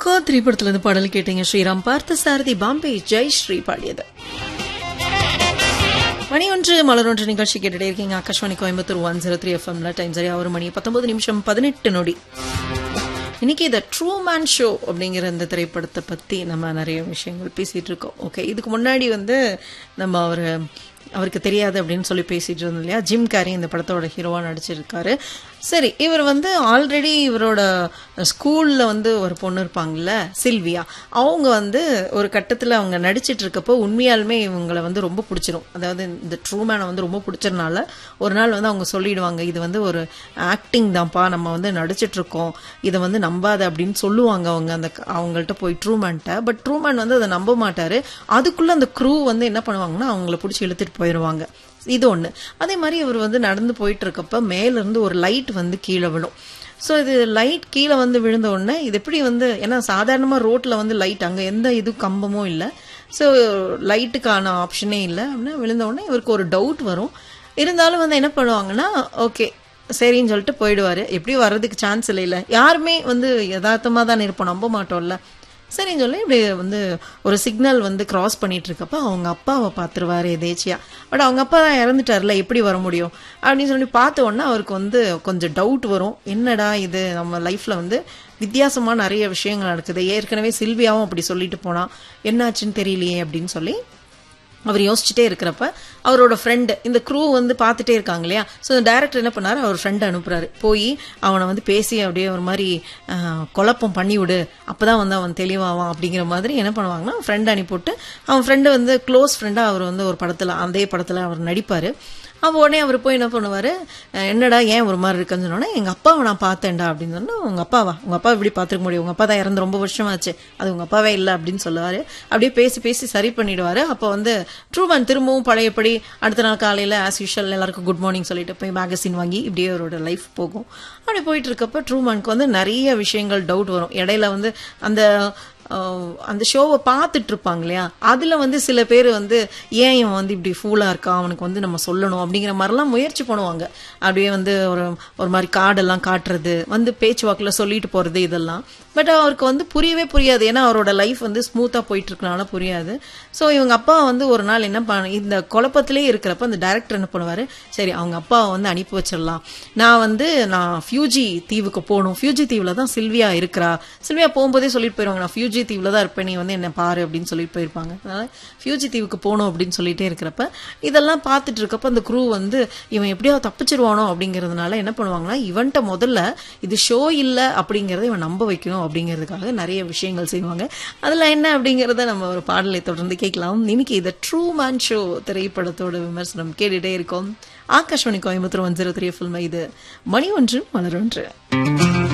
கொக்கோ திரைப்படத்துல இருந்து பாடல் கேட்டீங்க ஸ்ரீராம் பார்த்த சாரதி பாம்பே ஜெய் ஸ்ரீ பாடியது மணி ஒன்று மலர் ஒன்று நிகழ்ச்சி கேட்டுட்டே இருக்கீங்க Akashvani Coimbatore one zero three எஃப்எம்ல டைம் சரியா ஒரு மணி பத்தொன்பது நிமிஷம் பதினெட்டு நொடி இன்னைக்கு இந்த ட்ரூ மேன் ஷோ அப்படிங்கிற இந்த திரைப்படத்தை பத்தி நம்ம நிறைய விஷயங்கள் பேசிட்டு இருக்கோம் ஓகே இதுக்கு முன்னாடி வந்து நம்ம அவர் அவருக்கு தெரியாது அப்படின்னு சொல்லி பேசிட்டு இருந்தோம் இல்லையா ஜிம் கேரி இந்த படத்தோட ஹீரோவா நடிச்சிருக்காரு சரி இவர் வந்து ஆல்ரெடி இவரோட ஸ்கூல்ல வந்து ஒரு பொண்ணு இருப்பாங்கல்ல சில்வியா அவங்க வந்து ஒரு கட்டத்துல அவங்க நடிச்சிட்டு இருக்கப்போ உண்மையாலுமே இவங்களை வந்து ரொம்ப பிடிச்சிரும் அதாவது இந்த ட்ரூமேனை வந்து ரொம்ப பிடிச்சதுனால ஒரு நாள் வந்து அவங்க சொல்லிடுவாங்க இது வந்து ஒரு ஆக்டிங் தான்ப்பா நம்ம வந்து நடிச்சிட்டு இருக்கோம் இதை வந்து நம்பாத அப்படின்னு சொல்லுவாங்க அவங்க அந்த அவங்கள்ட்ட போய் ட்ரூமேன்ட்ட பட் ட்ரூமேன் வந்து அதை நம்ப மாட்டாரு அதுக்குள்ள அந்த க்ரூ வந்து என்ன பண்ணுவாங்கன்னா அவங்கள பிடிச்சி இழுத்துட்டு போயிடுவாங்க இது ஒண்ணு அதே மாதிரி இவர் வந்து நடந்து போயிட்டு இருக்கப்ப மேல இருந்து ஒரு லைட் வந்து கீழே விழும் ஸோ இது லைட் கீழே வந்து விழுந்த உடனே இது எப்படி வந்து ஏன்னா சாதாரணமாக ரோட்டில் வந்து லைட் அங்கே எந்த இது கம்பமும் இல்லை ஸோ லைட்டுக்கான ஆப்ஷனே இல்லை அப்படின்னா விழுந்த உடனே இவருக்கு ஒரு டவுட் வரும் இருந்தாலும் வந்து என்ன பண்ணுவாங்கன்னா ஓகே சரின்னு சொல்லிட்டு போயிடுவாரு எப்படி வர்றதுக்கு சான்ஸ் இல்லை இல்லை யாருமே வந்து யதார்த்தமாக தான் இருப்போம் நம்ப மாட்டோம்ல சரின்னு சொல்லி இப்படி வந்து ஒரு சிக்னல் வந்து கிராஸ் பண்ணிட்டு இருக்கப்ப அவங்க அப்பாவை பார்த்துருவாரு எதேச்சியா பட் அவங்க அப்பா தான் இறந்துட்டார்ல எப்படி வர முடியும் அப்படின்னு சொல்லி பார்த்த உடனே அவருக்கு வந்து கொஞ்சம் டவுட் வரும் என்னடா இது நம்ம லைஃப்ல வந்து வித்தியாசமா நிறைய விஷயங்கள் நடக்குது ஏற்கனவே சில்வியாவும் அப்படி சொல்லிட்டு போனா என்னாச்சுன்னு தெரியலையே அப்படின்னு சொல்லி அவர் யோசிச்சுட்டே இருக்கிறப்ப அவரோட ஃப்ரெண்டு இந்த க்ரூ வந்து பார்த்துட்டே இருக்காங்க இல்லையா ஸோ டேரக்டர் என்ன பண்ணாரு அவர் ஃப்ரெண்டை அனுப்புறாரு போய் அவனை வந்து பேசி அப்படியே ஒரு மாதிரி குழப்பம் பண்ணி விடு அப்பதான் வந்து அவன் தெளிவாவான் அப்படிங்கிற மாதிரி என்ன பண்ணுவாங்கன்னா ஃப்ரெண்ட் அனுப்பிவிட்டு அவன் ஃப்ரெண்டு வந்து க்ளோஸ் ஃப்ரெண்டாக அவர் வந்து ஒரு படத்தில் அதே படத்தில் அவர் நடிப்பார் அப்போ உடனே அவர் போய் என்ன பண்ணுவார் என்னடா ஏன் ஒரு மாதிரி இருக்குன்னு சொன்னோன்னே எங்கள் அப்பாவை நான் பார்த்தேன்டா அப்படின்னு சொன்னா உங்கள் அப்பாவா உங்கள் அப்பா இப்படி பார்த்துக்க முடியும் உங்கள் அப்பா தான் இறந்து ரொம்ப வருஷமாச்சு அது உங்கள் அப்பாவே இல்லை அப்படின்னு சொல்லுவார் அப்படியே பேசி பேசி சரி பண்ணிடுவார் அப்போ வந்து ட்ரூமன் திரும்பவும் பழையபடி அடுத்த நாள் காலையில் ஆஸ் யூஷுவல் எல்லாருக்கும் குட் மார்னிங் சொல்லிட்டு போய் மேகசின் வாங்கி இப்படியே அவரோட லைஃப் போகும் அப்படி போயிட்டு இருக்கப்ப ட்ரூமனுக்கு வந்து நிறைய விஷயங்கள் டவுட் வரும் இடையில வந்து அந்த அந்த ஷோவை பார்த்துட்டு இருப்பாங்க இல்லையா அதுல வந்து சில பேர் வந்து ஏன் இவன் வந்து இப்படி ஃபூலா இருக்கான் அவனுக்கு வந்து நம்ம சொல்லணும் அப்படிங்கிற மாதிரிலாம் முயற்சி பண்ணுவாங்க அப்படியே வந்து ஒரு ஒரு மாதிரி கார்டெல்லாம் காட்டுறது வந்து பேச்சுவாக்கில் சொல்லிட்டு போறது இதெல்லாம் பட் அவருக்கு வந்து புரியவே புரியாது ஏன்னா அவரோட லைஃப் வந்து ஸ்மூத்தா போயிட்டு இருக்கனால புரியாது ஸோ இவங்க அப்பா வந்து ஒரு நாள் என்ன பண்ண இந்த குழப்பத்திலே இருக்கிறப்ப அந்த டைரக்டர் என்ன பண்ணுவாரு சரி அவங்க அப்பாவை வந்து அனுப்பி வச்சிடலாம் நான் வந்து நான் ஃபியூஜி தீவுக்கு போகணும் ஃபியூஜி தீவுல தான் சில்வியா இருக்கிறா சில்வியா போகும்போதே சொல்லிட்டு போயிருவாங்க நான் ஃபியூஜி தீவுல தான் இருப்பேன் நீ வந்து என்ன பாரு அப்படின்னு சொல்லிட்டு போயிருப்பாங்க அதனால ஃபியூஜி தீவுக்கு போகணும் அப்படின்னு சொல்லிட்டே இருக்கிறப்ப இதெல்லாம் பார்த்துட்டு இருக்கப்ப அந்த குரூ வந்து இவன் எப்படியாவது தப்பிச்சிருவானோ அப்படிங்கிறதுனால என்ன பண்ணுவாங்கன்னா இவன்ட்ட முதல்ல இது ஷோ இல்லை அப்படிங்கறத இவன் நம்ப வைக்கணும் அப்படிங்கிறதுக்காக நிறைய விஷயங்கள் செய்வாங்க அதுல என்ன அப்படிங்கறத நம்ம ஒரு பாடலை தொடர்ந்து கேட்கலாம் இன்னைக்கு இந்த ட்ரூ மேன் ஷோ திரைப்படத்தோட விமர்சனம் கேட்டுட்டே இருக்கோம் Akashvani Coimbatore one zero three film இது மணி ஒன்று மலர் ஒன்று